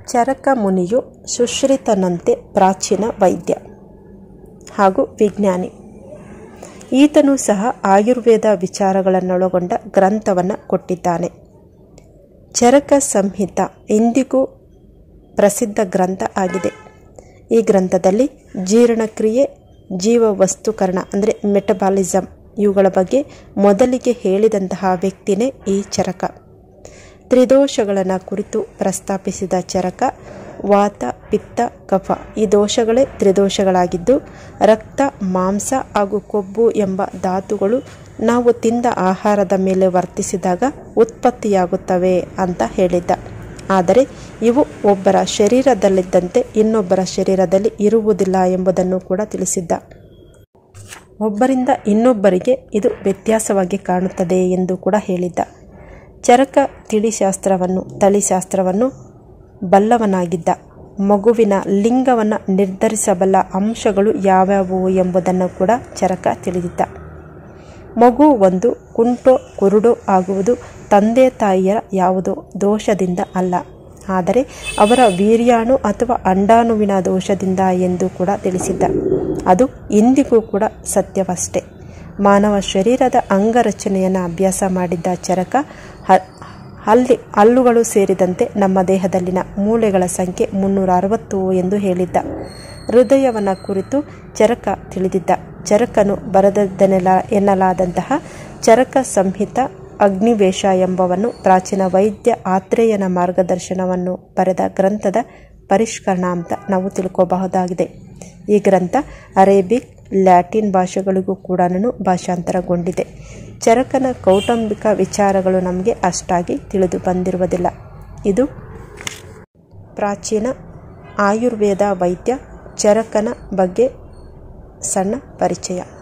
ಚರಕ ಮುನಿಯು ಸುಶ್ರಿತನಂತೆ ಪ್ರಾಚೀನ ವೈದ್ಯ ಹಾಗೂ ವಿಜ್ಞಾನಿ ಈತನು ಸಹ ಆಯುರ್ವೇದ ವಿಚಾರಗಳನ್ನೊಳಗೊಂಡ ಗ್ರಂಥವನ್ನು ಕೊಟ್ಟಿದ್ದಾನೆ ಚರಕ ಸಂಹಿತ ಇಂದಿಗೂ ಪ್ರಸಿದ್ಧ ಗ್ರಂಥ ಆಗಿದೆ ಈ ಗ್ರಂಥದಲ್ಲಿ ಜೀರ್ಣಕ್ರಿಯೆ ಜೀವವಸ್ತುಕರಣ ಅಂದರೆ ಮೆಟಬಾಲಿಸಮ್ ಇವುಗಳ ಬಗ್ಗೆ ಮೊದಲಿಗೆ ಹೇಳಿದಂತಹ ವ್ಯಕ್ತಿನೇ ಈ ಚರಕ ತ್ರಿದೋಷಗಳನ್ನು ಕುರಿತು ಪ್ರಸ್ತಾಪಿಸಿದ ಚರಕ ವಾತ ಪಿತ್ತ ಕಫ ಈ ದೋಷಗಳೇ ತ್ರಿದೋಷಗಳಾಗಿದ್ದು ರಕ್ತ ಮಾಂಸ ಹಾಗೂ ಕೊಬ್ಬು ಎಂಬ ಧಾತುಗಳು ನಾವು ತಿಂದ ಆಹಾರದ ಮೇಲೆ ವರ್ತಿಸಿದಾಗ ಉತ್ಪತ್ತಿಯಾಗುತ್ತವೆ ಅಂತ ಹೇಳಿದ್ದ ಆದರೆ ಇವು ಒಬ್ಬರ ಶರೀರದಲ್ಲಿದ್ದಂತೆ ಇನ್ನೊಬ್ಬರ ಶರೀರದಲ್ಲಿ ಇರುವುದಿಲ್ಲ ಎಂಬುದನ್ನು ಕೂಡ ತಿಳಿಸಿದ್ದ ಒಬ್ಬರಿಂದ ಇನ್ನೊಬ್ಬರಿಗೆ ಇದು ವ್ಯತ್ಯಾಸವಾಗಿ ಕಾಣುತ್ತದೆ ಎಂದು ಕೂಡ ಹೇಳಿದ್ದ ಚರಕ ತಿಳಿಶಾಸ್ತ್ರವನ್ನು ತಳಿಶಾಸ್ತ್ರವನ್ನು ಬಲ್ಲವನಾಗಿದ್ದ ಮಗುವಿನ ಲಿಂಗವನ್ನು ನಿರ್ಧರಿಸಬಲ್ಲ ಅಂಶಗಳು ಯಾವ್ಯಾವು ಎಂಬುದನ್ನು ಕೂಡ ಚರಕ ತಿಳಿದಿದ್ದ ಮಗು ಒಂದು ಕುಂಟೋ ಕುರುಡೋ ಆಗುವುದು ತಂದೆ ತಾಯಿಯರ ಯಾವುದೋ ದೋಷದಿಂದ ಅಲ್ಲ ಆದರೆ ಅವರ ವೀರ್ಯಾಣು ಅಥವಾ ಅಂಡಾಣುವಿನ ದೋಷದಿಂದ ಎಂದು ಕೂಡ ತಿಳಿಸಿದ್ದ ಅದು ಇಂದಿಗೂ ಕೂಡ ಸತ್ಯವಷ್ಟೇ ಮಾನವ ಶರೀರದ ಅಂಗರಚನೆಯನ್ನು ಅಭ್ಯಾಸ ಮಾಡಿದ್ದ ಚರಕ ಹಲ್ಲಿ ಹಲ್ಲುಗಳು ಸೇರಿದಂತೆ ನಮ್ಮ ದೇಹದಲ್ಲಿನ ಮೂಳೆಗಳ ಸಂಖ್ಯೆ ಮುನ್ನೂರ ಅರವತ್ತು ಎಂದು ಹೇಳಿದ್ದ ಹೃದಯವನ್ನು ಕುರಿತು ಚರಕ ತಿಳಿದಿದ್ದ ಚರಕನು ಬರೆದದ್ದೆನ್ನಲ ಎನ್ನಲಾದಂತಹ ಚರಕ ಸಂಹಿತ ಅಗ್ನಿವೇಶ ಎಂಬವನ್ನು ಪ್ರಾಚೀನ ವೈದ್ಯ ಆತ್ರೇಯನ ಮಾರ್ಗದರ್ಶನವನ್ನು ಬರೆದ ಗ್ರಂಥದ ಪರಿಷ್ಕರಣ ಅಂತ ನಾವು ತಿಳ್ಕೋಬಹುದಾಗಿದೆ ಈ ಗ್ರಂಥ ಅರೇಬಿಕ್ ಲ್ಯಾಟಿನ್ ಭಾಷೆಗಳಿಗೂ ಕೂಡ ಭಾಷಾಂತರಗೊಂಡಿದೆ ಚರಕನ ಕೌಟುಂಬಿಕ ವಿಚಾರಗಳು ನಮಗೆ ಅಷ್ಟಾಗಿ ತಿಳಿದು ಬಂದಿರುವುದಿಲ್ಲ ಇದು ಪ್ರಾಚೀನ ಆಯುರ್ವೇದ ವೈದ್ಯ ಚರಕನ ಬಗ್ಗೆ ಸಣ್ಣ ಪರಿಚಯ